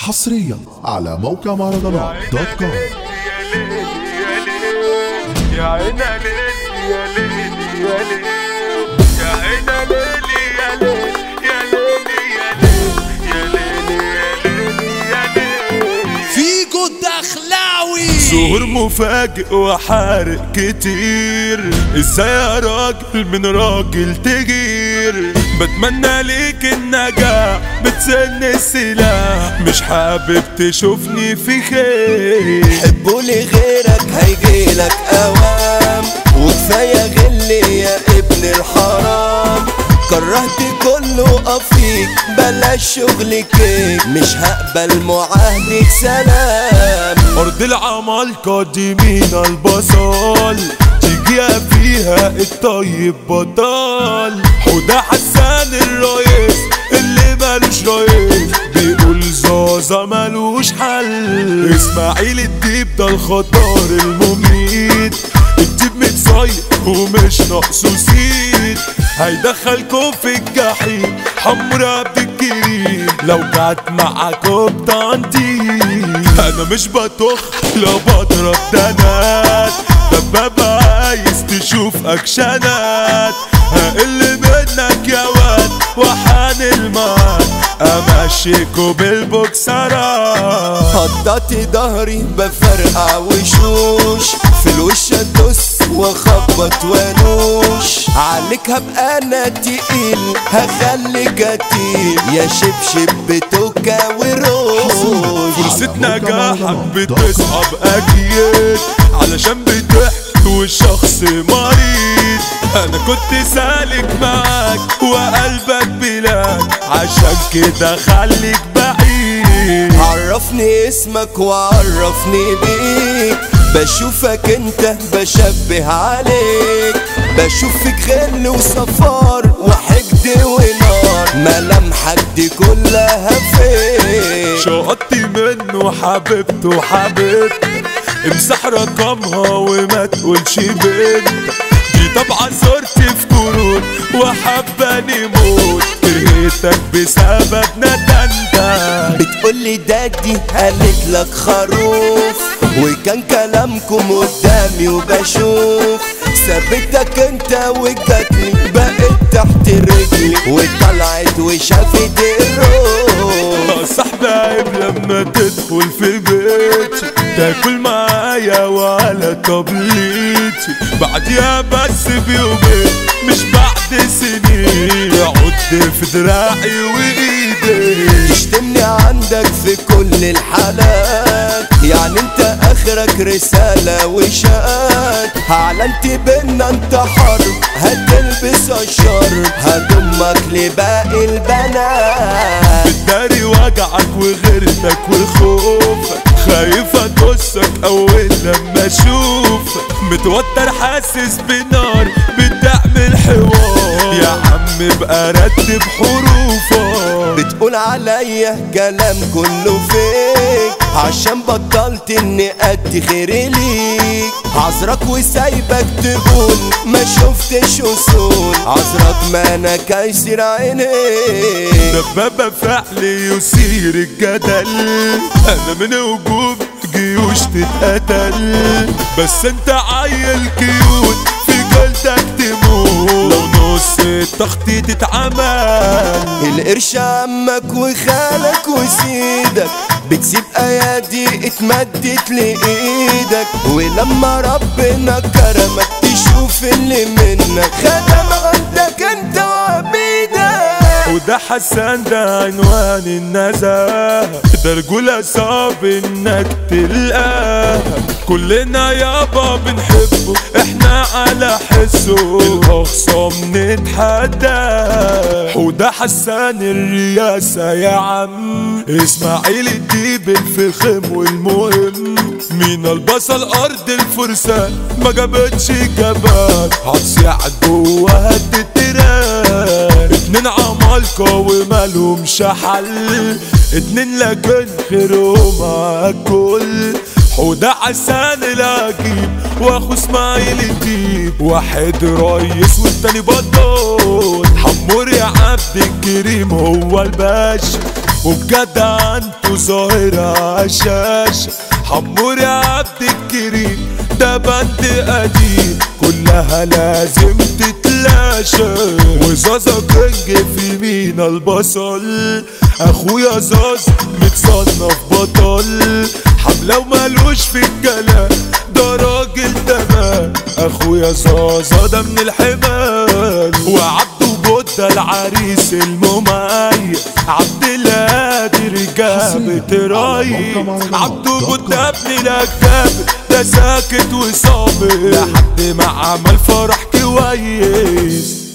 حصريا على موقع مهرجانات دوت كوم يا عينا ليل يا ليل يا ليل يا عينا ليل يا ليل يا ليل يا ليل يا ليل يا ليل فيجو الدخلاوي ظهور مفاجئ وحارق كتير ازاي يا راجل من راجل تغير بتمنى ليك النجاح بتسن السلاح مش حابب تشوفني في خير حبوا لي غيرك هيجيلك اوام وكفايه غل يا ابن الحرام كرهت كله افيك بلاش شغل كيك مش هقبل معاهدة سلام أرض العمالقة دي مين البصل تيجي فيها الطيب بطل حوده حسان الرئيس اللي مالوش رئيس بيقول زازا مالوش حل اسماعيل الديب ده الخطر المميت الديب متصيد ومش ناقصه سيد هيدخلكم في الجحيم حمرا عبد الكريم لو جت معاكم تنطيط انا مش بطخ لا بضرب دنات دبابة عايز تشوف اكشنات هقل منك يا واد وحان المات امشيكوا بالبوكسرات خططي ظهري بفرقع وشوش في الوش ادوس واخبط وانوش عليك هبقى انا تقيل هخليك اتيل يا شبشب بتوكا وروش فرصة نجاحك بتصعب أكيد علشان بتحكي والشخص مريض أنا كنت سالك معاك وقلبك بلاد عشان كده خليك بعيد عرفني اسمك وعرفني بيك بشوفك انت بشبه عليك بشوف فيك غل وصفار وحقد ونار ملامحك دي كلها فيك شقطت منه حبيبته حبيبته امسح رقمها وما تقولش بنت دي طبعا صورتي في كروت وحباني موت كرهتك بسبب ندندك بتقولي دادي قالت لك خروف وكان كلامكم قدامي وبشوف سابتك انت وجاتني بقيت تحت رجلي وطلعت وشافت الروح صاحبي عيب لما تدخل في بيتي تاكل معايا وعلى طبليتي بعديها بس بيومين مش بعد سنين يعد في دراعي وايدي تشتمني عندك في كل الحالات يعني انت اخرك رسالة وشات اعلنت بينا انت حرب هتلبس الشر هضمك لباقي البنات بتداري وجعك وغيرتك وخوفك خايف ادوسك اول لما اشوفك متوتر حاسس بنار بتعمل حوار يا عم بقى رتب حروفك بتقول عليا كلام كله فيك عشان بطلت اني ادي خيري ليك عذرك وسايبك تقول ما شفتش اصول عذرك ما انا كايسر عينيك دبابة فعلي يثير الجدل انا من هجوم جيوش تتقتل بس انت عيل كيوت في جلدك تموت لو نص التخطيط اتعمل القرش عمك وخالك وسيدك بتسيب ايادي اتمدت لايدك ولما ربنا كرمك تشوف اللي منك خدم عندك انت وعبيدك وده حسان ده عنوان النزاهة ده رجولة صعب انك تلقاها كلنا يابا بنحبه احنا على حسه الاخصام نتحدى وده حسان الرياسة يا عم اسماعيل الديب الفخم والمهم مين البصل ارض الفرسان ما جابتش جبان هتصيع جواها التتران اتنين عمالقة ومالهمش حل اتنين لكن خيرهم عالكل حودة عسان العجيب واخو اسماعيل الديب واحد ريس والتاني بطل حمور يا عبد الكريم هو الباشا وبجد انتو ظاهرة عشاش حمور يا عبد الكريم ده بند قديم كلها لازم تتلاشى وزازا كنج في مينا البصل اخويا زاز متصنف بطل حملة ومالوش في الكلام ده راجل تمام اخويا زازا ده من الحمال وعبده بودة العريس المميز عبد القادر جابت رايق عبده بودة ابن الاكتاب ده ساكت وصابر لحد ما عمل فرح كويس